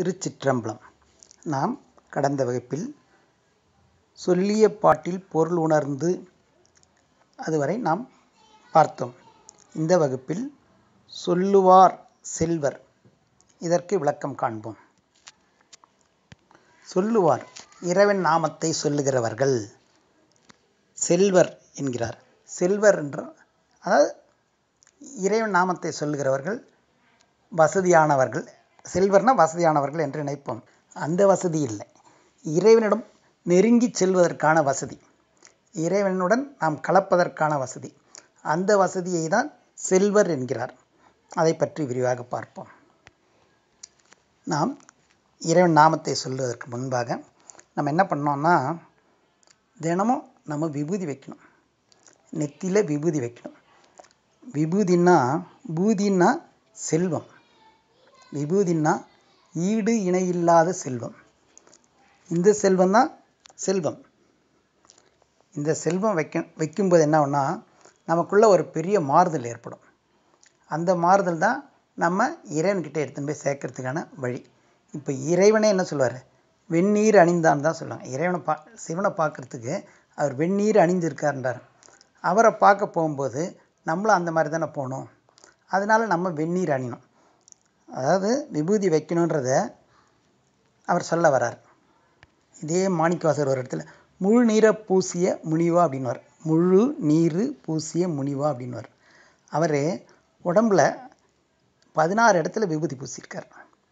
திருச்சிற்றம்பலம் நாம் கடந்த வகுப்பில் சொல்லிய பாட்டில் பொருள் உணர்ந்து அதுவரை நாம் பார்த்தோம் இந்த வகுப்பில் சொல்லுவார் செல்வர் இதற்கு விளக்கம் காண்போம் சொல்லுவார் இறைவன் நாமத்தை சொல்லுகிறவர்கள் செல்வர் என்கிறார் செல்வர் என்ற அதாவது இறைவன் நாமத்தை சொல்லுகிறவர்கள் வசதியானவர்கள் செல்வர்னா வசதியானவர்கள் என்று நினைப்போம் அந்த வசதி இல்லை இறைவனிடம் நெருங்கி செல்வதற்கான வசதி இறைவனுடன் நாம் கலப்பதற்கான வசதி அந்த வசதியை தான் செல்வர் என்கிறார் அதை பற்றி விரிவாக பார்ப்போம் நாம் இறைவன் நாமத்தை சொல்வதற்கு முன்பாக நம்ம என்ன பண்ணோம்னா தினமும் நம்ம விபூதி வைக்கணும் நெத்தியில் விபூதி வைக்கணும் விபூதின்னா பூதின்னா செல்வம் விபூதின்னா ஈடு இணையில்லாத செல்வம் இந்த செல்வம் தான் செல்வம் இந்த செல்வம் வைக்க வைக்கும்போது என்ன ஆகும்னா நமக்குள்ள ஒரு பெரிய மாறுதல் ஏற்படும் அந்த மாறுதல் தான் நம்ம இறைவன்கிட்ட எடுத்துன்னு போய் சேர்க்கறதுக்கான வழி இப்போ இறைவனே என்ன சொல்லுவார் வெந்நீர் அணிந்தான் தான் சொல்லுவாங்க இறைவனை பா சிவனை பார்க்குறதுக்கு அவர் வெந்நீர் அணிஞ்சிருக்காருன்றார் அவரை பார்க்க போகும்போது நம்மளும் அந்த மாதிரி தானே போகணும் அதனால நம்ம வெந்நீர் அணியணும் அதாவது விபூதி வைக்கணுன்றத அவர் சொல்ல வரார் இதே மாணிக்கவாசர் ஒரு இடத்துல முழு நீரை பூசிய முனிவா அப்படின்வார் முழு நீர் பூசிய முனிவா அப்படின்வார் அவர் உடம்புல பதினாறு இடத்துல விபூதி பூசியிருக்கார்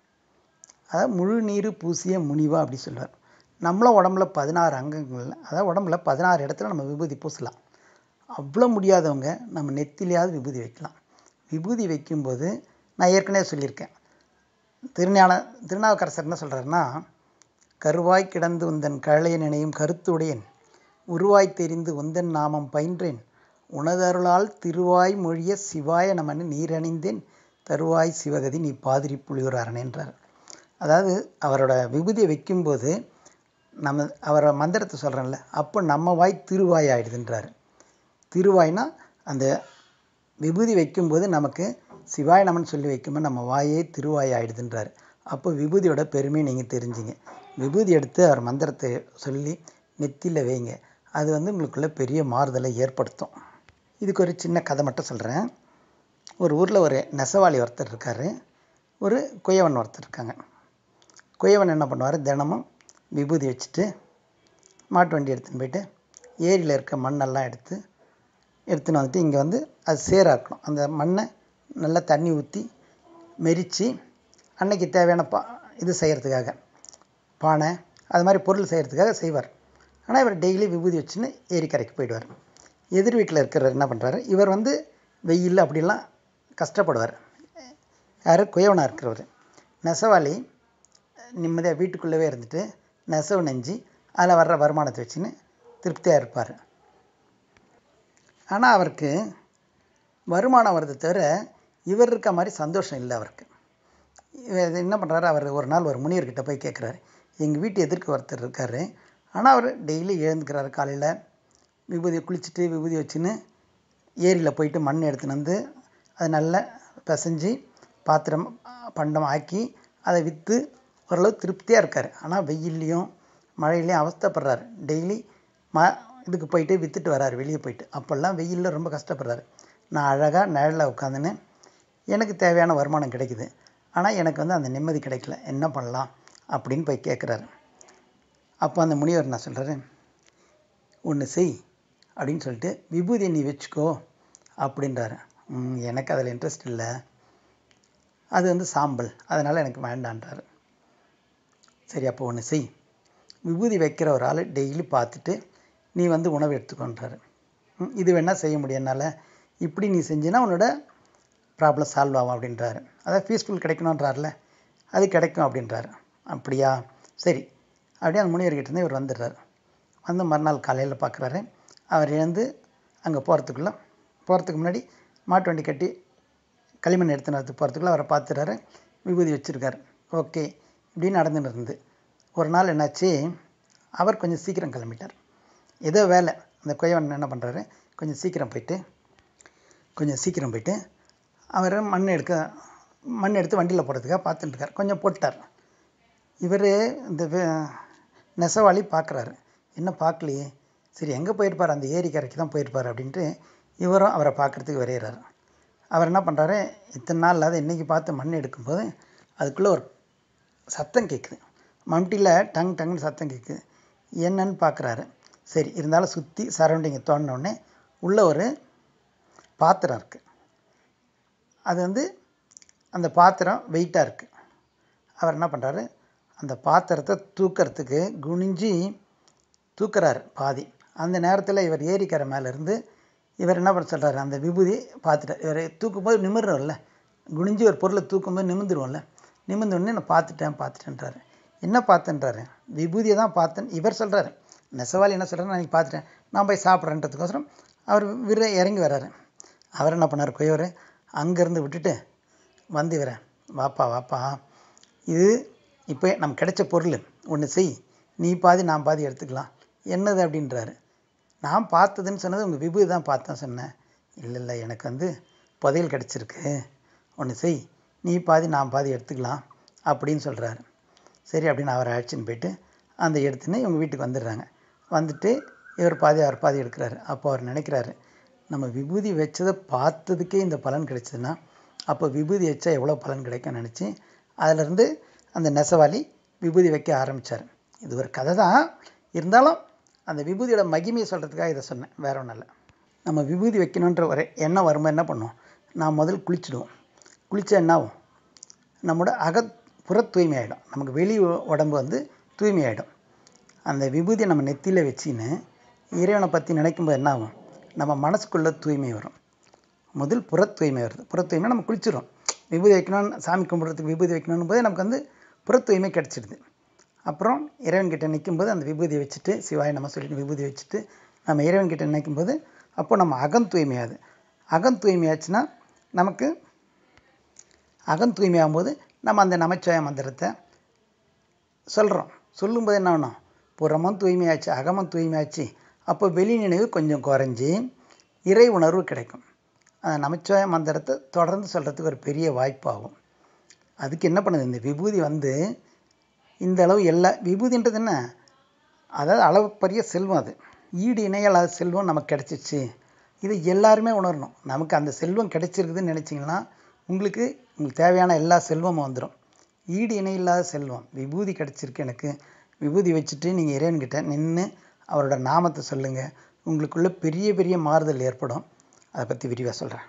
அதாவது முழு நீர் பூசிய முனிவா அப்படி சொல்லுவார் நம்மளும் உடம்புல பதினாறு அங்கங்கள் அதாவது உடம்புல பதினாறு இடத்துல நம்ம விபூதி பூசலாம் அவ்வளோ முடியாதவங்க நம்ம நெத்திலையாவது விபூதி வைக்கலாம் விபூதி வைக்கும்போது நான் ஏற்கனவே சொல்லியிருக்கேன் திருஞான திருநாவுக்கரசர் என்ன சொல்கிறாருன்னா கருவாய் கிடந்து உந்தன் கழைய நினையும் கருத்துடையன் உருவாய் தெரிந்து உந்தன் நாமம் பயின்றேன் உனதருளால் திருவாய் மொழிய சிவாய நமன்னு நீரணிந்தேன் தருவாய் சிவகதி நீ பாதிரி புலியூர் அரணேன்றார் அதாவது அவரோட விபூதியை வைக்கும்போது நம்ம அவரை மந்திரத்தை சொல்கிறேன்ல அப்போ நம்ம வாய் திருவாய் ஆயிடுதுன்றார் திருவாய்னா அந்த விபூதி வைக்கும்போது நமக்கு சிவாய நமன் சொல்லி வைக்கும்போது நம்ம வாயே திருவாய் ஆயிடுதுன்றார் அப்போ விபூதியோட பெருமையை நீங்கள் தெரிஞ்சுங்க விபூதி எடுத்து அவர் மந்திரத்தை சொல்லி நெத்தியில் வைங்க அது வந்து உங்களுக்குள்ள பெரிய மாறுதலை ஏற்படுத்தும் இதுக்கு ஒரு சின்ன கதை மட்டும் சொல்கிறேன் ஒரு ஊரில் ஒரு நெசவாளி ஒருத்தர் இருக்கார் ஒரு குயவன் ஒருத்தர் இருக்காங்க குயவன் என்ன பண்ணுவார் தினமும் விபூதி வச்சுட்டு மாட்டு வண்டி எடுத்துன்னு போயிட்டு ஏரியில் இருக்க மண்ணெல்லாம் எடுத்து எடுத்துன்னு வந்துட்டு இங்கே வந்து அது சேராக்கணும் அந்த மண்ணை நல்லா தண்ணி ஊற்றி மெரித்து அன்னைக்கு தேவையான பா இது செய்கிறதுக்காக பானை அது மாதிரி பொருள் செய்கிறதுக்காக செய்வார் ஆனால் இவர் டெய்லி விபூதி வச்சுன்னு ஏரிக்கரைக்கு போயிடுவார் எதிர் வீட்டில் இருக்கிறவர் என்ன பண்ணுறாரு இவர் வந்து வெயில் அப்படிலாம் கஷ்டப்படுவார் யார் குயவனாக இருக்கிறவர் நெசவாளி நிம்மதியாக வீட்டுக்குள்ளவே இருந்துட்டு நெசவு நெஞ்சு அதில் வர்ற வருமானத்தை வச்சுன்னு திருப்தியாக இருப்பார் ஆனால் அவருக்கு வருமானம் வருது தவிர இவர் இருக்க மாதிரி சந்தோஷம் இல்லை அவருக்கு இவர் என்ன பண்ணுறாரு அவர் ஒரு நாள் ஒரு முனிவர்கிட்ட போய் கேட்குறாரு எங்கள் வீட்டு எதிர்க்க ஒருத்தர் இருக்கார் ஆனால் அவர் டெய்லி எழுந்துக்கிறாரு காலையில் விபூதி குளிச்சுட்டு விபூதி வச்சுன்னு ஏரியில் போயிட்டு மண் எடுத்துன்னு வந்து அதை நல்லா பிசைஞ்சு பாத்திரம் பண்டம் ஆக்கி அதை விற்று ஓரளவு திருப்தியாக இருக்கார் ஆனால் வெயில்லையும் மழையிலையும் அவஸ்தைப்படுறாரு டெய்லி ம இதுக்கு போயிட்டு விற்றுட்டு வராரு வெளியே போயிட்டு அப்போல்லாம் வெயிலில் ரொம்ப கஷ்டப்படுறாரு நான் அழகாக நிழலில் உட்காந்துன்னு எனக்கு தேவையான வருமானம் கிடைக்குது ஆனால் எனக்கு வந்து அந்த நிம்மதி கிடைக்கல என்ன பண்ணலாம் அப்படின்னு போய் கேட்குறாரு அப்போ அந்த முனிவர் என்ன சொல்கிறாரு ஒன்று செய் அப்படின்னு சொல்லிட்டு விபூதியை நீ வச்சுக்கோ அப்படின்றாரு எனக்கு அதில் இன்ட்ரெஸ்ட் இல்லை அது வந்து சாம்பல் அதனால் எனக்கு வேண்டான்றாரு சரி அப்போ ஒன்று செய் விபூதி வைக்கிற ஒரு ஆள் டெய்லி பார்த்துட்டு நீ வந்து உணவு எடுத்துக்கோன்றாரு இது வேணால் செய்ய முடியும் என்னால் இப்படி நீ செஞ்சினா உன்னோட ப்ராப்ளம் சால்வ் ஆகும் அப்படின்றாரு அதாவது பீஸ்ஃபுல் கிடைக்கணுன்றார்ல அது கிடைக்கும் அப்படின்றாரு அப்படியா சரி அப்படியே அந்த முனிவர்கிட்ட இவர் வந்துடுறாரு வந்து மறுநாள் காலையில் பார்க்குறாரு அவர் எழுந்து அங்கே போகிறதுக்குள்ளே போகிறதுக்கு முன்னாடி மாட்டு வண்டி கட்டி களிமண் எடுத்துன்னு போகிறதுக்குள்ளே அவரை பார்த்துறாரு விபூதி வச்சுருக்காரு ஓகே இப்படின்னு நடந்துன்னு இருந்து ஒரு நாள் என்னாச்சு அவர் கொஞ்சம் சீக்கிரம் கிளம்பிட்டார் ஏதோ வேலை அந்த குயவன் என்ன பண்ணுறாரு கொஞ்சம் சீக்கிரம் போயிட்டு கொஞ்சம் சீக்கிரம் போயிட்டு அவர் மண் எடுக்க மண் எடுத்து வண்டியில் போடுறதுக்காக பார்த்துட்டு இருக்கார் கொஞ்சம் போட்டார் இவர் இந்த வே- நெசவாளி பார்க்குறாரு என்ன பார்க்கலையே சரி எங்கே போயிருப்பார் அந்த ஏரி கரைக்கு தான் போயிருப்பார் அப்படின்ட்டு இவரும் அவரை பார்க்குறதுக்கு விரைகிறாரு அவர் என்ன பண்ணுறாரு இத்தனை நாள் இல்லாத இன்னைக்கு பார்த்து மண் எடுக்கும்போது அதுக்குள்ளே ஒரு சத்தம் கேட்குது மம்டியில் டங் டங்னு சத்தம் கேட்குது என்னன்னு பார்க்குறாரு சரி இருந்தாலும் சுற்றி சரௌண்டிங்கை தோண்டினோடனே உள்ள ஒரு பாத்திரம் இருக்குது அது வந்து அந்த பாத்திரம் வெயிட்டாக இருக்குது அவர் என்ன பண்ணுறாரு அந்த பாத்திரத்தை தூக்கிறதுக்கு குனிஞ்சி தூக்குறாரு பாதி அந்த நேரத்தில் இவர் ஏரிக்கரை மேலே இருந்து இவர் என்ன பண்ண சொல்கிறாரு அந்த விபூதி பார்த்துட்டு இவர் தூக்கும்போது நிமிர்றோம்ல குனிஞ்சு ஒரு பொருளை தூக்கும்போது நிமிந்துருவோம்ல நிமிர்ந்த உடனே நான் பார்த்துட்டேன் பார்த்துட்டேன்றாரு என்ன பார்த்தேன்றாரு விபூதியை தான் பார்த்தேன் இவர் சொல்கிறாரு நெசவாளி என்ன சொல்கிறாரு நான் பார்த்துட்டேன் நான் போய் சாப்பிட்றேன்றதுக்கோசரம் அவர் விர இறங்கி வர்றாரு அவர் என்ன பண்ணார் கொய்யவர் அங்கேருந்து விட்டுட்டு வந்து இவரை வாப்பா வாப்பா இது இப்போ நமக்கு கிடைச்ச பொருள் ஒன்று செய் நீ பாதி நான் பாதி எடுத்துக்கலாம் என்னது அப்படின்றாரு நான் பார்த்ததுன்னு சொன்னது உங்கள் விபூதி தான் பார்த்தேன் சொன்னேன் இல்லை இல்லை எனக்கு வந்து புதையல் கிடச்சிருக்கு ஒன்று செய் நீ பாதி நான் பாதி எடுத்துக்கலாம் அப்படின்னு சொல்கிறாரு சரி அப்படின்னு அவரை அழைச்சின்னு போயிட்டு அந்த எடுத்துன்னு இவங்க வீட்டுக்கு வந்துடுறாங்க வந்துட்டு இவர் பாதி அவர் பாதி எடுக்கிறாரு அப்போ அவர் நினைக்கிறாரு நம்ம விபூதி வச்சதை பார்த்ததுக்கே இந்த பலன் கிடைச்சதுன்னா அப்போ விபூதி வச்சா எவ்வளோ பலன் கிடைக்கும்னு நினச்சி அதிலிருந்து அந்த நெசவாளி விபூதி வைக்க ஆரம்பித்தார் இது ஒரு கதை தான் இருந்தாலும் அந்த விபூதியோட மகிமையை சொல்கிறதுக்காக இதை சொன்னேன் வேற ஒன்றும் இல்லை நம்ம விபூதி வைக்கணுன்ற ஒரு எண்ணம் வரும்போது என்ன பண்ணுவோம் நான் முதல் குளிச்சிடுவோம் குளிச்சா என்ன ஆகும் நம்மளோட அக புற தூய்மை ஆகிடும் நமக்கு வெளி உ- உடம்பு வந்து தூய்மை ஆகிடும் அந்த விபூதியை நம்ம நெத்தியில் வச்சின்னு இறைவனை பற்றி நினைக்கும்போது என்ன ஆகும் நம்ம மனசுக்குள்ள தூய்மை வரும் முதல் புற தூய்மை வருது புற தூய்மை நம்ம குளிச்சிடும் விபூதி வைக்கணும்னு சாமி கும்பிட்றதுக்கு விபூதி வைக்கணும் போது நமக்கு வந்து புற தூய்மை கிடச்சிடுது அப்புறம் இறைவன்கிட்ட நிற்கும்போது அந்த விபூதியை வச்சுட்டு சிவாய நம்ம சொல்லிட்டு விபூதி வச்சுட்டு நம்ம இறைவன்கிட்ட நிற்கும்போது அப்போ நம்ம அகம் தூய்மையாது அகம் தூய்மையாச்சுன்னா நமக்கு அகம் தூய்மையாகும்போது நம்ம அந்த நமச்சிவாய மந்திரத்தை சொல்கிறோம் சொல்லும்போது என்ன ஆகணும் புறமும் தூய்மையாச்சு அகமும் தூய்மையாச்சு அப்போ வெளி நினைவு கொஞ்சம் குறைஞ்சி இறை உணர்வு கிடைக்கும் அந்த நமச்சிவாய மந்திரத்தை தொடர்ந்து சொல்கிறதுக்கு ஒரு பெரிய வாய்ப்பாகும் அதுக்கு என்ன பண்ணுது இந்த விபூதி வந்து இந்த அளவு எல்லா விபூதின்றது என்ன அதாவது அளவுப்பரிய செல்வம் அது ஈடு இணையலாத செல்வம் நமக்கு கிடைச்சிச்சு இது எல்லாருமே உணரணும் நமக்கு அந்த செல்வம் கிடைச்சிருக்குதுன்னு நினச்சிங்கன்னா உங்களுக்கு உங்களுக்கு தேவையான எல்லா செல்வமும் வந்துடும் ஈடு இணையில்லாத செல்வம் விபூதி கிடைச்சிருக்கு எனக்கு விபூதி வச்சுட்டு நீங்கள் இறைவன்கிட்ட நின்று அவரோட நாமத்தை சொல்லுங்கள் உங்களுக்குள்ள பெரிய பெரிய மாறுதல் ஏற்படும் அதை பற்றி விரிவாக சொல்கிறேன்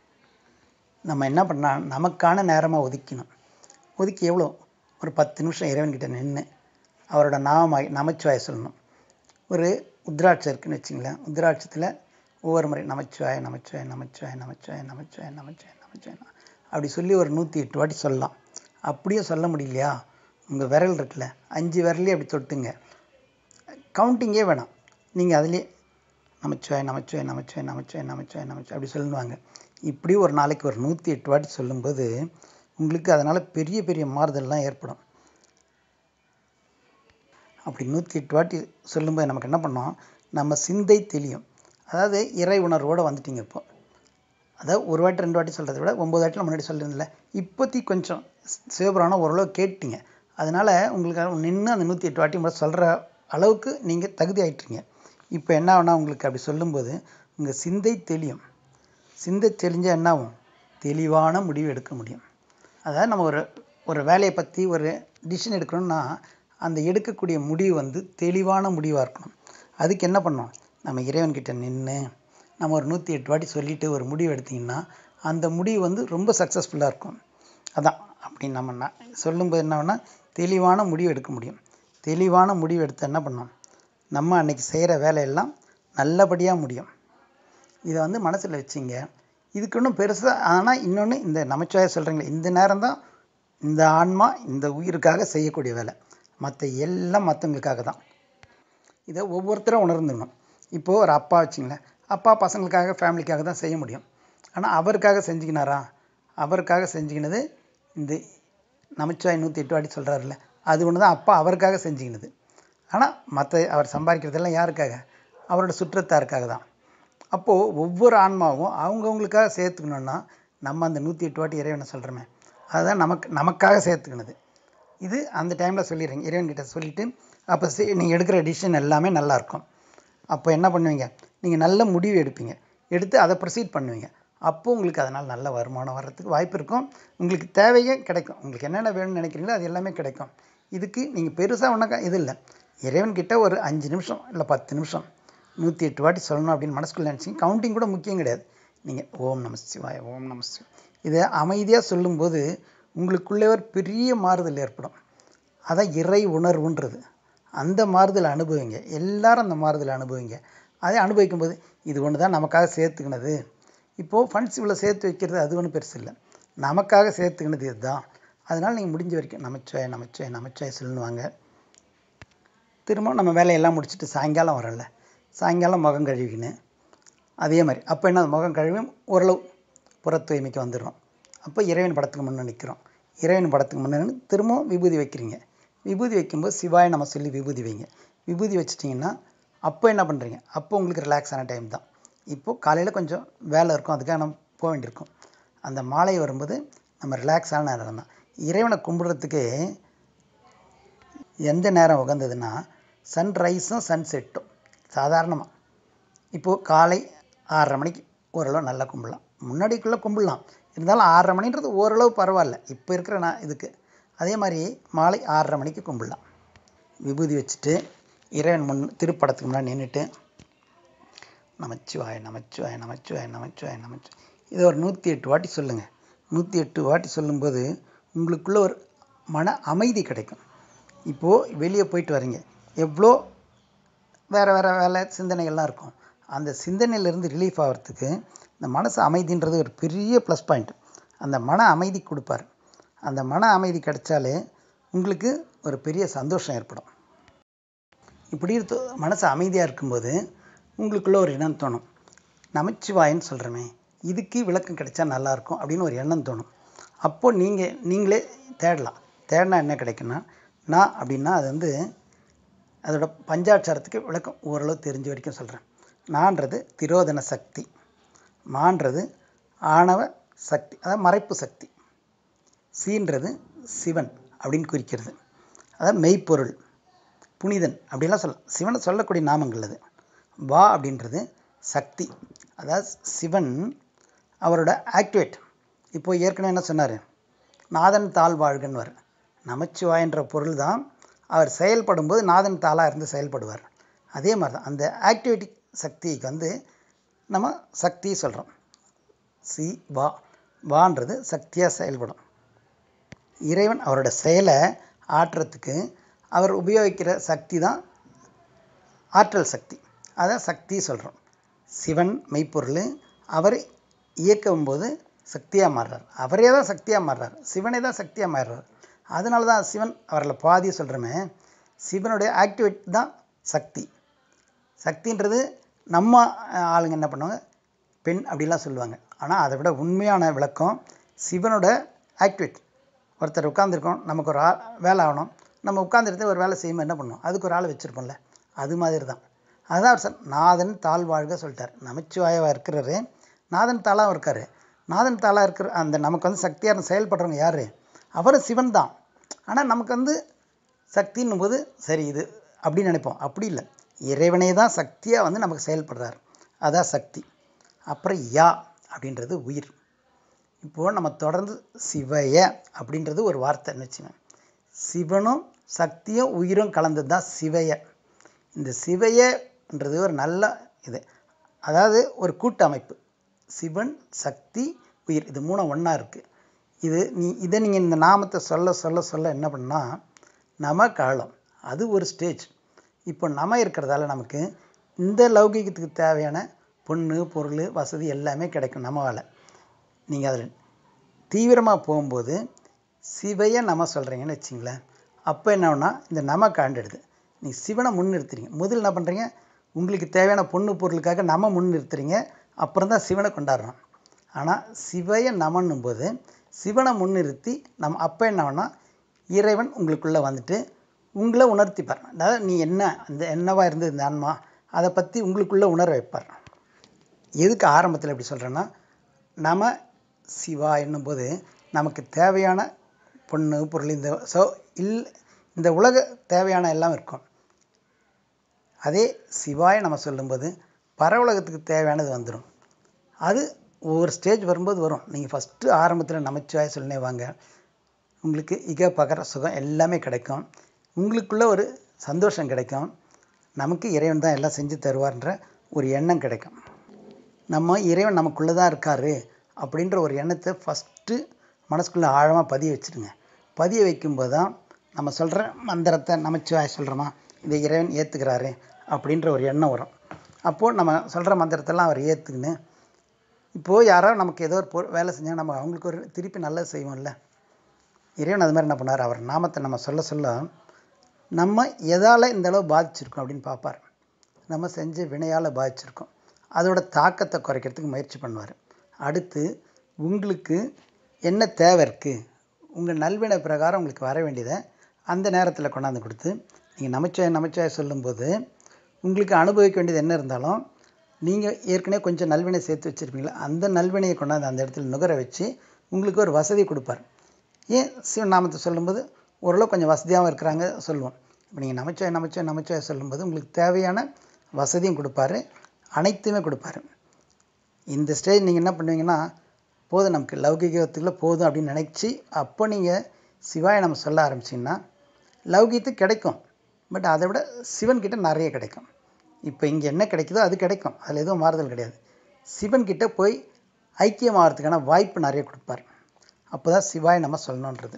நம்ம என்ன பண்ணால் நமக்கான நேரமாக ஒதுக்கணும் ஒதுக்கி எவ்வளோ ஒரு பத்து நிமிஷம் இறைவன்கிட்ட நின்று அவரோட நாம நமச்சிவாய சொல்லணும் ஒரு உத்ராட்சம் இருக்குன்னு வச்சுங்களேன் உத்ராட்சத்தில் ஒவ்வொரு முறை நமச்சிவாய நமச்சிவாய நமச்சிவாய நமச்சிவாய நமச்சிவாய நமச்சிவாய நமச்சிவாய அப்படி சொல்லி ஒரு நூற்றி எட்டு வாட்டி சொல்லலாம் அப்படியே சொல்ல முடியலையா உங்கள் விரல் இருக்குல்ல அஞ்சு விரலையும் அப்படி தொட்டுங்க கவுண்டிங்கே வேணாம் நீங்கள் அதுலேயே நமச்சிவாய நமச்சிவாய நமச்சிவாய நமச்சிவாய நமச்சிவாய நமச்சிவாய அப்படி சொல்லுவாங்க இப்படி ஒரு நாளைக்கு ஒரு நூற்றி எட்டு வாட்டி சொல்லும்போது உங்களுக்கு அதனால் பெரிய பெரிய மாறுதல்லாம் ஏற்படும் அப்படி நூற்றி எட்டு வாட்டி சொல்லும்போது நமக்கு என்ன பண்ணோம் நம்ம சிந்தை தெளியும் அதாவது இறை உணர்வோடு வந்துட்டீங்க இப்போ அதாவது ஒரு வாட்டி ரெண்டு வாட்டி சொல்கிறத விட ஒம்பது வாட்டியில் முன்னாடி சொல்லியிருந்தில்ல இப்போத்தி கொஞ்சம் சிவபுராணம் ஓரளவு கேட்டீங்க அதனால் உங்களுக்கு நின்று அந்த நூற்றி எட்டு வாட்டி முறை சொல்கிற அளவுக்கு நீங்கள் தகுதி ஆயிட்டீங்க இப்போ என்ன ஆகுனா உங்களுக்கு அப்படி சொல்லும்போது உங்கள் சிந்தை தெளியும் சிந்தை தெளிஞ்சால் என்ன ஆகும் தெளிவான முடிவு எடுக்க முடியும் அதாவது நம்ம ஒரு ஒரு வேலையை பற்றி ஒரு டிசிஷன் எடுக்கணும்னா அந்த எடுக்கக்கூடிய முடிவு வந்து தெளிவான முடிவாக இருக்கணும் அதுக்கு என்ன பண்ணணும் நம்ம இறைவன்கிட்ட நின்று நம்ம ஒரு நூற்றி எட்டு வாட்டி சொல்லிட்டு ஒரு முடிவு எடுத்தீங்கன்னா அந்த முடிவு வந்து ரொம்ப சக்ஸஸ்ஃபுல்லாக இருக்கும் அதான் அப்படி நம்ம ந- சொல்லும்போது என்ன ஆகும்னா தெளிவான முடிவு எடுக்க முடியும் தெளிவான முடிவு எடுத்து என்ன பண்ணோம் நம்ம அன்னைக்கு செய்கிற வேலையெல்லாம் நல்லபடியாக முடியும் இதை வந்து மனசில் வச்சிங்க இதுக்கு இன்னும் பெருசாக ஆனால் இன்னொன்று இந்த நமச்சிவாய சொல்கிறீங்களே இந்த நேரம் தான் இந்த ஆன்மா இந்த உயிருக்காக செய்யக்கூடிய வேலை மற்ற எல்லாம் மற்றவங்களுக்காக தான் இதை ஒவ்வொருத்தரும் உணர்ந்துக்கணும் இப்போது ஒரு அப்பா வச்சுங்களேன் அப்பா பசங்களுக்காக ஃபேமிலிக்காக தான் செய்ய முடியும் ஆனால் அவருக்காக செஞ்சுக்கினாரா அவருக்காக செஞ்சுக்கினது இந்த நமச்சிவாய் நூற்றி எட்டு வாட்டி சொல்கிறாருல்ல அது ஒன்று தான் அப்பா அவருக்காக செஞ்சுக்கினது ஆனால் மற்ற அவர் சம்பாதிக்கிறதெல்லாம் யாருக்காக அவரோட சுற்றத்தாருக்காக தான் அப்போது ஒவ்வொரு ஆன்மாவும் அவங்கவுங்களுக்காக சேர்த்துக்கணுன்னா நம்ம அந்த நூற்றி எட்டு வாட்டி இறைவனை சொல்கிறோமே அதுதான் நமக்கு நமக்காக சேர்த்துக்கினது இது அந்த டைமில் சொல்லிடுறீங்க இறைவன்கிட்ட சொல்லிவிட்டு அப்போ நீங்கள் எடுக்கிற டிசிஷன் எல்லாமே நல்லாயிருக்கும் அப்போ என்ன பண்ணுவீங்க நீங்கள் நல்ல முடிவு எடுப்பீங்க எடுத்து அதை ப்ரொசீட் பண்ணுவீங்க அப்போ உங்களுக்கு அதனால் நல்ல வருமானம் வர்றதுக்கு வாய்ப்பு இருக்கும் உங்களுக்கு தேவையே கிடைக்கும் உங்களுக்கு என்னென்ன வேணும்னு நினைக்கிறீங்களோ அது எல்லாமே கிடைக்கும் இதுக்கு நீங்கள் பெருசாக ஒன்றும் இது இல்லை இறைவன்கிட்ட ஒரு அஞ்சு நிமிஷம் இல்லை பத்து நிமிஷம் நூற்றி எட்டு வாட்டி சொல்லணும் அப்படின்னு மனசுக்குள்ள நினச்சிங்க கவுண்டிங் கூட முக்கியம் கிடையாது நீங்கள் ஓம் நம சிவாய ஓம் நம சிவாய இதை அமைதியாக சொல்லும்போது உங்களுக்குள்ளே ஒரு பெரிய மாறுதல் ஏற்படும் அதான் இறை உணர்வுன்றது அந்த மாறுதல் அனுபவிங்க எல்லாரும் அந்த மாறுதல் அனுபவிங்க அதை அனுபவிக்கும் போது இது ஒன்று தான் நமக்காக சேர்த்துக்கினது இப்போது ஃபண்ட்ஸ் இவ்வளோ சேர்த்து வைக்கிறது அது ஒன்றும் பெருசு இல்லை நமக்காக சேர்த்துக்கினது இதுதான் அதனால் நீங்கள் முடிஞ்ச வரைக்கும் நமச்சிவாய நமச்சிவாய நமச்சிவாய சொல்லுவாங்க திரும்ப நம்ம வேலையெல்லாம் முடிச்சுட்டு சாயங்காலம் வரல சாயங்காலம் முகம் கழுவிக்கின்னு அதே மாதிரி அப்போ என்ன முகம் கழுவி ஓரளவு புற தூய்மைக்கு வந்துடுறோம் அப்போ இறைவன் படத்துக்கு முன்னே நிற்கிறோம் இறைவன் படத்துக்கு முன்னே நின்னு திரும்பவும் விபூதி வைக்கிறீங்க விபூதி வைக்கும்போது சிவாய நம்ம சொல்லி விபூதி வைங்க விபூதி வச்சிட்டிங்கன்னா அப்போ என்ன பண்ணுறீங்க அப்போ உங்களுக்கு ரிலாக்ஸ் ஆன டைம் தான் இப்போது காலையில் கொஞ்சம் வேலை இருக்கும் அதுக்காக நம்ம போக வேண்டியிருக்கும் அந்த மாலை வரும்போது நம்ம ரிலாக்ஸ் ஆன நேரம் தான் இறைவனை கும்பிடுறதுக்கு எந்த நேரம் உகந்ததுன்னா சன்ரைஸும் சன்செட்டும் சாதாரணமாக இப்போது காலை ஆறரை மணிக்கு ஓரளவு நல்லா கும்பிடலாம் முன்னாடிக்குள்ளே கும்பிடலாம் இருந்தாலும் ஆறரை மணின்றது ஓரளவு பரவாயில்ல இப்போ இருக்கிற நான் இதுக்கு அதே மாதிரி மாலை ஆறரை மணிக்கு கும்பிடலாம் விபூதி வச்சுட்டு இறைவன் முன் திருப்படத்துக்கு முன்னாடி நின்றுட்டு நமச்சிவாய நமச்சிவாய நமச்சிவாய நமச்சிவாய நமச்சிவாய இதை ஒரு நூற்றி எட்டு வாட்டி சொல்லுங்கள் நூற்றி எட்டு வாட்டி சொல்லும்போது உங்களுக்குள்ள ஒரு மன அமைதி கிடைக்கும் இப்போது வெளியே போயிட்டு வரீங்க எவ்வளோ வேறு வேறு வேலை சிந்தனைகள்லாம் இருக்கும் அந்த சிந்தனையிலேருந்து ரிலீஃப் ஆகிறதுக்கு இந்த மனசு அமைதின்றது ஒரு பெரிய ப்ளஸ் பாயிண்ட் அந்த மன அமைதி கொடுப்பார் அந்த மன அமைதி கிடைச்சாலே உங்களுக்கு ஒரு பெரிய சந்தோஷம் ஏற்படும் இப்படி இருக்க மனசு அமைதியாக இருக்கும்போது உங்களுக்குள்ள ஒரு எண்ணம் தோணும் நமச்சிவாயன்னு சொல்கிறோமே இதுக்கு விளக்கம் கிடைச்சா நல்லாயிருக்கும் அப்படின்னு ஒரு எண்ணம் தோணும் அப்போது நீங்கள் நீங்களே தேடலாம் தேடினா என்ன கிடைக்குன்னா நான் அப்படின்னா அது வந்து அதோட பஞ்சாட்சரத்துக்கு விளக்கம் ஓரளவு தெரிஞ்ச வரைக்கும் சொல்கிறேன் நான்றது திரோதன சக்தி மான்றது ஆணவ சக்தி அதாவது மறைப்பு சக்தி சீன்றது சிவன் அப்படின்னு குறிக்கிறது அதாவது மெய்ப்பொருள் புனிதன் அப்படிலாம் சொல்லலாம் சிவனை சொல்லக்கூடிய நாமங்கள் அது வா அப்படின்றது சக்தி அதாவது சிவன் அவரோட ஆக்டிவேட் இப்போ ஏற்கனவே என்ன சொன்னார் நாதன் தாழ் வாழ்கன்வார் நமச்சிவாயன்ற பொருள் தான் அவர் செயல்படும் போது நாதன் தாளாக இருந்து செயல்படுவார் அதே மாதிரி தான் அந்த ஆக்டிவிட்டி சக்திக்கு வந்து நம்ம சக்தி சொல்கிறோம் சி வா வான்றது சக்தியாக செயல்படும் இறைவன் அவரோட செயலை ஆற்றுறதுக்கு அவர் உபயோகிக்கிற சக்தி தான் ஆற்றல் சக்தி அதான் சக்தி சொல்கிறோம் சிவன் மெய்ப்பொருள் அவர் இயக்கும் போது சக்தியாக மாறுறார் அவரே தான் சக்தியாக மாறுறார் சிவனே தான் சக்தியாக மாறுறார் அதனால தான் சிவன் அவரில் பாதி சொல்கிறோமே சிவனுடைய ஆக்டிவேட் தான் சக்தி சக்தின்றது நம்ம ஆளுங்க என்ன பண்ணுவாங்க பெண் அப்படிலாம் சொல்லுவாங்க ஆனால் அதை விட உண்மையான விளக்கம் சிவனோட ஆக்டிவேட் ஒருத்தர் உட்காந்துருக்கோம் நமக்கு ஒரு ஆ வேலை ஆகணும் நம்ம உட்காந்துருந்து ஒரு வேலை செய்யும்போது என்ன பண்ணுவோம் அதுக்கு ஒரு ஆள் வச்சுருப்போம்ல அது மாதிரி தான் அதுதான் அவர் சார் நாதன் தாழ் வாழ்க சொல்லிட்டார் நமச்சிவாயவாக இருக்கிறாரு நாதன் தாளாக இருக்கார் நாதன் தாளாக இருக்கிற அந்த நமக்கு வந்து சக்தியாக செயல்படுறவங்க யார் அவரும் சிவன் தான் ஆனால் நமக்கு வந்து சக்தின்னும் போது சரி இது அப்படின்னு நினைப்போம் அப்படி இல்லை இறைவனே தான் சக்தியாக வந்து நமக்கு செயல்படுறார் அதான் சக்தி அப்புறம் யா அப்படின்றது உயிர் இப்போது நம்ம தொடர்ந்து சிவய அப்படின்றது ஒரு வார்த்தைன்னு வச்சுக்கோங்க சிவனும் சக்தியும் உயிரும் கலந்தது தான் சிவய இந்த சிவயன்றது ஒரு நல்ல இது அதாவது ஒரு கூட்டமைப்பு சிவன் சக்தி உயிர் இது மூணும் ஒன்றா இருக்குது இது நீ இதை நீங்கள் இந்த நாமத்தை சொல்ல சொல்ல சொல்ல என்ன பண்ணால் நம காலம் அது ஒரு ஸ்டேஜ் இப்போ நம இருக்கிறதால நமக்கு இந்த லௌகிகத்துக்கு தேவையான பொண்ணு பொருள் வசதி எல்லாமே கிடைக்கும் நம்மவால் நீங்கள் அதில் தீவிரமாக போகும்போது சிவைய நம சொல்கிறீங்கன்னு வச்சிங்களேன் அப்போ என்ன ஆகும்னா இந்த நம காண்டெடுது நீ சிவனை முன்னிறுத்துறீங்க முதல்ல என்ன பண்ணுறீங்க உங்களுக்கு தேவையான பொண்ணு பொருளுக்காக நம்ம முன்னிறுத்துறீங்க அப்புறம் தான் சிவனை கொண்டாடுறோம் ஆனால் சிவைய நமன்னும் போது சிவனை முன்னிறுத்தி நம்ம அப்போ என்ன ஆகும்னா இறைவன் உங்களுக்குள்ளே வந்துட்டு உங்களை உணர்த்திப்பார் அதாவது நீ என்ன அந்த என்னவா இருந்தது இந்த ஆன்மா அதை பற்றி உங்களுக்குள்ளே உணர வைப்பார் எதுக்கு ஆரம்பத்தில் எப்படி சொல்கிறேன்னா நம சிவா என்னும்போது நமக்கு தேவையான பொண்ணு பொருள் இந்த ஸோ இல் இந்த உலக தேவையான எல்லாம் இருக்கும் அதே சிவாய நம்ம சொல்லும்போது பரவுலகத்துக்கு தேவையானது வந்துடும் அது ஒவ்வொரு ஸ்டேஜ் வரும்போது வரும் நீங்கள் ஃபஸ்ட்டு ஆரம்பத்தில் நமச்சிவாய சொல்லினே வாங்க உங்களுக்கு இக பகர சுகம் எல்லாமே கிடைக்கும் உங்களுக்குள்ள ஒரு சந்தோஷம் கிடைக்கும் நமக்கு இறைவன் தான் எல்லாம் செஞ்சு தருவார்ன்ற ஒரு எண்ணம் கிடைக்கும் நம்ம இறைவன் நமக்குள்ளே தான் இருக்கார் அப்படின்ற ஒரு எண்ணத்தை ஃபஸ்ட்டு மனசுக்குள்ளே ஆழமாக பதிய வச்சுடுங்க பதிய வைக்கும்போது தான் நம்ம சொல்கிற மந்திரத்தை நமச்சிவாய சொல்கிறோமா இதை இறைவன் ஏற்றுக்கிறாரு அப்படின்ற ஒரு எண்ணம் வரும் அப்போது நம்ம சொல்கிற மந்திரத்தெல்லாம் அவர் ஏற்றுக்கின்னு இப்போது யாரோ நமக்கு ஏதோ ஒரு பொ- வேலை செஞ்சால் நம்ம அவங்களுக்கு ஒரு திருப்பி நல்லது செய்வோம்ல இறைவன் அது மாதிரி என்ன பண்ணார் அவர் நாமத்தை நம்ம சொல்ல சொல்ல நம்ம எதால் இந்த அளவு பாதிச்சிருக்கோம் அப்படின்னு பார்ப்பார் நம்ம செஞ்ச வினையால் பாதிச்சிருக்கோம் அதோட தாக்கத்தை குறைக்கிறதுக்கு முயற்சி பண்ணுவார் அடுத்து உங்களுக்கு என்ன தேவை இருக்குது உங்கள் நல்வினை பிரகாரம் உங்களுக்கு வர வேண்டியதை அந்த நேரத்தில் கொண்டாந்து கொடுத்து நீங்கள் நமச்சிவாய நமச்சிவாய சொல்லும்போது உங்களுக்கு அனுபவிக்க வேண்டியது என்ன இருந்தாலும் நீங்கள் ஏற்கனவே கொஞ்சம் நல்வினை சேர்த்து வச்சுருப்பீங்களா அந்த நல்வினையை கொண்டாந்து அந்த இடத்துல நுகர வச்சு உங்களுக்கு ஒரு வசதி கொடுப்பார் ஏன் சிவன் நாமத்தை சொல்லும்போது ஓரளவு கொஞ்சம் வசதியாகவும் இருக்கிறாங்க சொல்லுவோம் இப்போ நீங்கள் நமச்சிவாய நமச்சிவாய நமச்சிவாய சொல்லும்போது உங்களுக்கு தேவையான வசதியும் கொடுப்பாரு அனைத்துமே கொடுப்பாரு இந்த ஸ்டேஜ் நீங்கள் என்ன பண்ணுவீங்கன்னா போதும் நமக்கு லௌகிகத்துக்குள்ள போதும் அப்படின்னு நினச்சி அப்போ நீங்கள் சிவாய நம்ம சொல்ல ஆரம்பிச்சிங்கன்னா லௌகியத்துக்கு கிடைக்கும் பட் அதை விட சிவன் கிட்ட நிறைய கிடைக்கும் இப்போ இங்கே என்ன கிடைக்குதோ அது கிடைக்கும் அதில் எதுவும் மாறுதல் கிடையாது சிவன் கிட்ட போய் ஐக்கியமாகறதுக்கான வாய்ப்பு நிறைய கொடுப்பார் அப்போ தான் சிவாய நம்ம சொல்லணுன்றது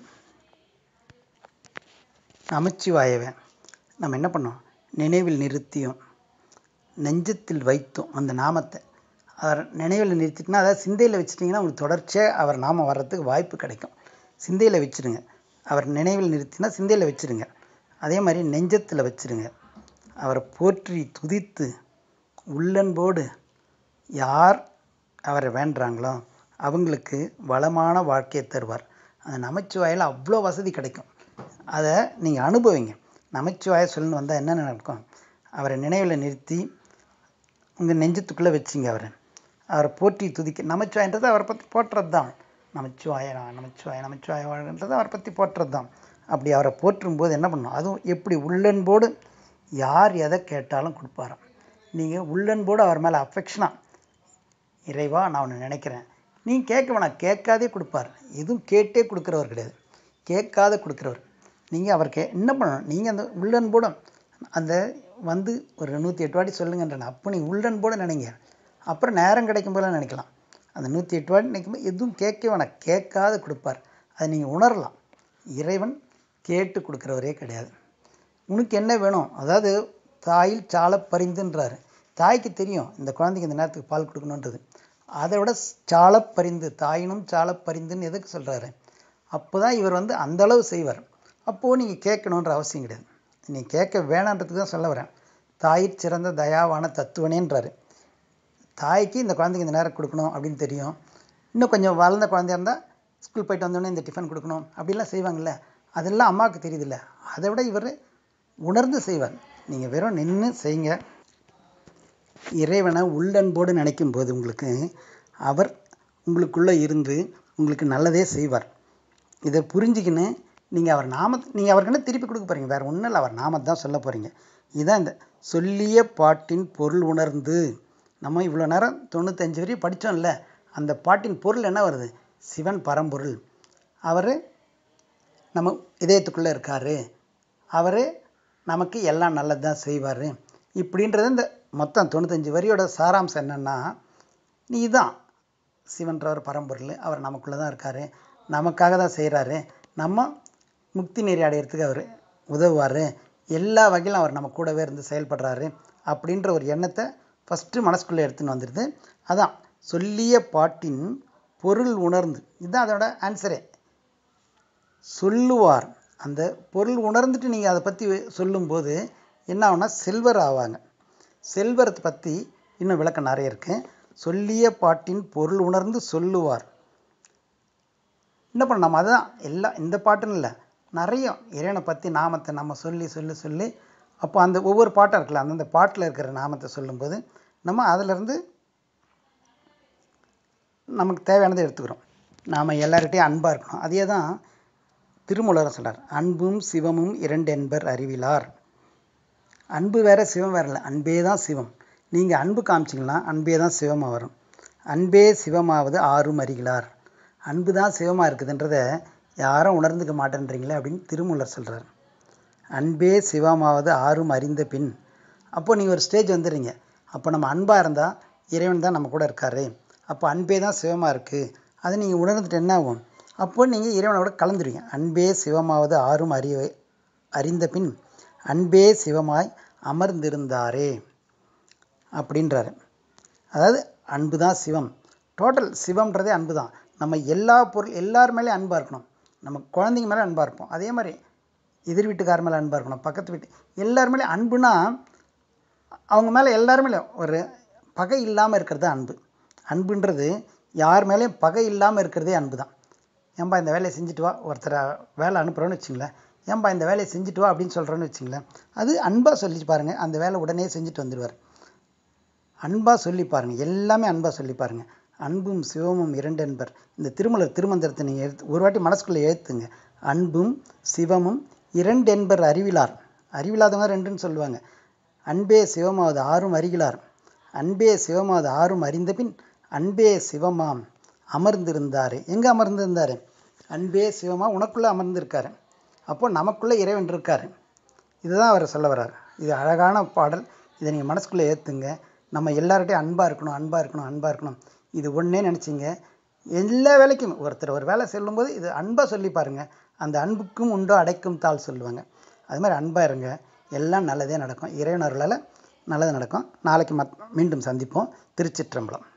நமச்சிவாயவை நம்ம என்ன பண்ணோம் நினைவில் நிறுத்தியும் நெஞ்சத்தில் வைத்தோம் அந்த நாமத்தை அவர் நினைவில் நிறுத்திட்டுனா அதாவது சிந்தையில் வச்சிட்டிங்கன்னா உங்களுக்கு தொடர்ச்சியாக அவர் நாமம் வர்றதுக்கு வாய்ப்பு கிடைக்கும் சிந்தையில் வச்சிருங்க அவர் நினைவில் நிறுத்தினா சிந்தையில் வச்சிருங்க அதே மாதிரி நெஞ்சத்தில் வச்சிருங்க அவரை போற்றி துதித்து உள்ளன்போடு யார் அவரை வேண்டுறாங்களோ அவங்களுக்கு வளமான வாழ்க்கையை தருவார் அந்த நமச்சிவாயில் அவ்வளோ வசதி கிடைக்கும் அதை நீங்கள் அனுபவிங்க நமச்சிவாய சொல்லணும் வந்தால் என்ன நடக்கும் அவரை நினைவில் நிறுத்தி உங்கள் நெஞ்சத்துக்குள்ளே வச்சிங்க அவரை அவரை போற்றி துதிக்க நமச்சிவாயன்றது அவரை பற்றி போற்றுறது தான் நமச்சிவாய நமச்சிவாய நமச்சிவாய வாழ்ன்றது அவரை பற்றி போற்றுறது தான் அப்படி அவரை போற்றும் போது என்ன பண்ணும் அதுவும் எப்படி உள்ளன்போடு யார் எதை கேட்டாலும் கொடுப்பாராம் நீங்கள் உள்ளன்போடு அவர் மேலே அஃபெக்ஷனாக இறைவா நான் உன்னை நினைக்கிறேன் நீ கேட்க வேணாம் கேட்காதே கொடுப்பார் எதுவும் கேட்டே கொடுக்குறவர் கிடையாது கேட்காத கொடுக்குறவர் நீங்கள் அவருக்கு என்ன பண்ணணும் நீங்கள் அந்த உள்ளன்போட அந்த வந்து ஒரு நூற்றி எட்டு வாட்டி சொல்லுங்கன்றேன் அப்போ நீங்கள் உள்ளன்போட நினைங்க அப்புறம் நேரம் கிடைக்கும் போல நினைக்கலாம் அந்த நூற்றி எட்டு வாட்டி நினைக்கும்போது எதுவும் கேட்க வேணாம் கேட்காத கொடுப்பார் அதை நீங்கள் உணரலாம் இறைவன் கேட்டு கொடுக்குறவரே கிடையாது உனக்கு என்ன வேணும் அதாவது தாயில் சால பரிந்துன்றாரு தாய்க்கு தெரியும் இந்த குழந்தைக்கு இந்த நேரத்துக்கு பால் கொடுக்கணுன்றது அதை விட சால பரிந்து தாயினும் சால பரிந்துன்னு எதுக்கு சொல்கிறாரு அப்போ தான் இவர் வந்து அந்த அளவு செய்வார் அப்போது நீங்கள் கேட்கணுன்ற அவசியம் கிடையாது நீ கேட்க வேணான்றதுக்கு தான் சொல்ல வரேன் தாயிற் சிறந்த தயாவான தத்துவனேன்றாரு தாய்க்கு இந்த குழந்தைக்கு இந்த நேரம் கொடுக்கணும் அப்படின்னு தெரியும் இன்னும் கொஞ்சம் வளர்ந்த குழந்தையா இருந்தால் ஸ்கூல் போயிட்டு வந்தோடனே இந்த டிஃபன் கொடுக்கணும் அப்படிலாம் செய்வாங்கல்ல அதெல்லாம் அம்மாவுக்கு தெரியுதுல்ல அதை விட இவர் உணர்ந்து செய்வார் நீங்கள் வெறும் நின்று செய்யுங்க இறைவனை உள்ளன்போடு நினைக்கும் போது உங்களுக்கு அவர் உங்களுக்குள்ளே இருந்து உங்களுக்கு நல்லதே செய்வார் இதை புரிஞ்சுக்கின்னு நீங்கள் அவர் நாமத்தை நீங்கள் அவர்கிட்ட திருப்பி கொடுக்க போகிறீங்க வேறு ஒன்றும் இல்லை அவர் நாமத்தை தான் சொல்ல போகிறீங்க இதுதான் இந்த சொல்லிய பாட்டின் பொருள் உணர்ந்து நம்ம இவ்வளோ நேரம் தொண்ணூத்தஞ்சு வரையும் படித்தோம்ல அந்த பாட்டின் பொருள் என்ன வருது சிவன் பரம்பொருள் அவர் நம்ம இதயத்துக்குள்ளே இருக்கார் அவர் நமக்கு எல்லாம் நல்லது தான் செய்வார் இப்படின்றது இந்த மொத்தம் தொண்ணூத்தஞ்சு வரியோட சாராம்சம் என்னென்னா நீ தான் சிவன்றவர் பரம்பொருள் அவர் நமக்குள்ளே தான் இருக்கார் நமக்காக தான் செய்கிறாரு நம்ம முக்தி நெறி அடையிறதுக்கு அவர் உதவுவார் எல்லா வகையிலும் அவர் நம்ம கூடவே இருந்து செயல்படுறாரு அப்படின்ற ஒரு எண்ணத்தை ஃபஸ்ட்டு மனசுக்குள்ளே எடுத்துன்னு வந்துடுது அதான் சொல்லிய பாட்டின் பொருள் உணர்ந்து இதுதான் அதோட ஆன்சரே சொல்லுவார் அந்த பொருள் உணர்ந்துட்டு நீங்கள் அதை பற்றி சொல்லும்போது என்ன ஆகும்னா செல்வர் ஆவாங்க செல்வரத்தை பற்றி இன்னும் விளக்கம் நிறைய இருக்குது சொல்லிய பாட்டின் பொருள் உணர்ந்து சொல்லுவார் என்ன பண்ண நம்ம அதுதான் எல்லாம் இந்த பாட்டுன்னு இல்லை நிறைய இறைவனை பற்றி நாமத்தை நம்ம சொல்லி சொல்லி சொல்லி அப்போ அந்த ஒவ்வொரு பாட்டாக இருக்குல்ல அந்தந்த பாட்டில் இருக்கிற நாமத்தை சொல்லும்போது நம்ம அதிலிருந்து நமக்கு தேவையானதை எடுத்துக்கிறோம் நாம் எல்லார்கிட்டையும் அன்பாக இருக்கணும் அதே தான் திருமூலர் சொல்றார் அன்பும் சிவமும் இரண்டு என்பர் அறிவிலார் அன்பு வேற சிவம் வேற இல்லை அன்பே தான் சிவம் நீங்கள் அன்பு காமிச்சிங்கன்னா அன்பே தான் சிவமாக வரும் அன்பே சிவமாவது ஆறும் அறிகிறார் அன்பு தான் சிவமாக இருக்குதுன்றத யாரும் உணர்ந்துக்க மாட்டேன்றீங்களே அப்படின்னு திருமூலர் சொல்கிறார் அன்பே சிவமாவது ஆறும் அறிந்த பின் அப்போ நீங்கள் ஒரு ஸ்டேஜ் வந்துடுறீங்க அப்போ நம்ம அன்பாக இருந்தால் இறைவன் தான் நம்ம கூட இருக்காரு அப்போ அன்பே தான் சிவமாக இருக்குது அதை நீங்கள் உணர்ந்துட்டு என்ன ஆகும் அப்போ நீங்கள் இறைவனோட கலந்துருவீங்க அன்பே சிவமாவது ஆறும் அறிய அறிந்த பின் அன்பே சிவமாய் அமர்ந்திருந்தாரே அப்படின்றாரு அதாவது அன்பு தான் சிவம் டோட்டல் சிவம்ன்றதே அன்பு தான் நம்ம எல்லா பொருள் எல்லார் மேலேயும் அன்பாக இருக்கணும் நம்ம குழந்தைங்க மேலே அன்பாக இருப்போம் அதே மாதிரி எதிர் வீட்டுக்கார மேலே அன்பாக இருக்கணும் பக்கத்து வீட்டு எல்லார் மேலேயும் அன்புனா அவங்க மேலே எல்லார் மேலேயும் ஒரு பகை இல்லாமல் இருக்கிறது தான் அன்பு அன்புன்றது யார் மேலேயும் பகை இல்லாமல் இருக்கிறதே அன்பு தான் ஏன்பா இந்த வேலையை செஞ்சுட்டு வா ஒருத்தரை வேலை அனுப்புகிறோன்னு வச்சுங்களேன் ஏன்பா இந்த வேலையை செஞ்சுட்டு வா அப்படின்னு சொல்கிறோன்னு வச்சுங்களேன் அது அன்பாக சொல்லிட்டு பாருங்கள் அந்த வேலை உடனே செஞ்சுட்டு வந்துடுவார் அன்பாக சொல்லி பாருங்கள் எல்லாமே அன்பாக சொல்லி பாருங்கள் அன்பும் சிவமும் இரண்டு என்பர் இந்த திருமலர் திருமந்திரத்தை நீங்கள் எடுத்து ஒரு வாட்டி மனசுக்குள்ளே ஏற்றுங்க அன்பும் சிவமும் இரண்டு என்பர் அறிவிலார் அறிவில்லாதவங்க ரெண்டுன்னு சொல்லுவாங்க அன்பே சிவமாவது ஆறும் அறிகிலார் அன்பே சிவமாவது ஆறும் அறிந்த பின் அன்பே சிவமாம் அமர்ந்திருந்தார் எங்கே அமர்ந்திருந்தார் அன்பே சிவமா உனக்குள்ளே அமர்ந்திருக்காரு அப்போ நமக்குள்ளே இறைவன் இருக்கார் இதுதான் அவர் சொல்ல வர்றார் இது அழகான பாடல் இதை நீங்கள் மனசுக்குள்ளே ஏற்றுங்க நம்ம எல்லார்கிட்டையும் அன்பாக இருக்கணும் அன்பாக இருக்கணும் அன்பாக இருக்கணும் இது ஒன்றே நினச்சிங்க எல்லா வேலைக்கும் ஒருத்தர் ஒரு வேலை சொல்லும்போது இது அன்பாக சொல்லி பாருங்கள் அந்த அன்புக்கும் உண்டோ அடைக்கும் தாள் சொல்லுவாங்க அது மாதிரி அன்பாக இருங்க எல்லாம் நல்லதே நடக்கும் இறைவனர்களால் நல்லது நடக்கும் நாளைக்கு மத் மீண்டும் சந்திப்போம் திருச்சிற்றம்பலம்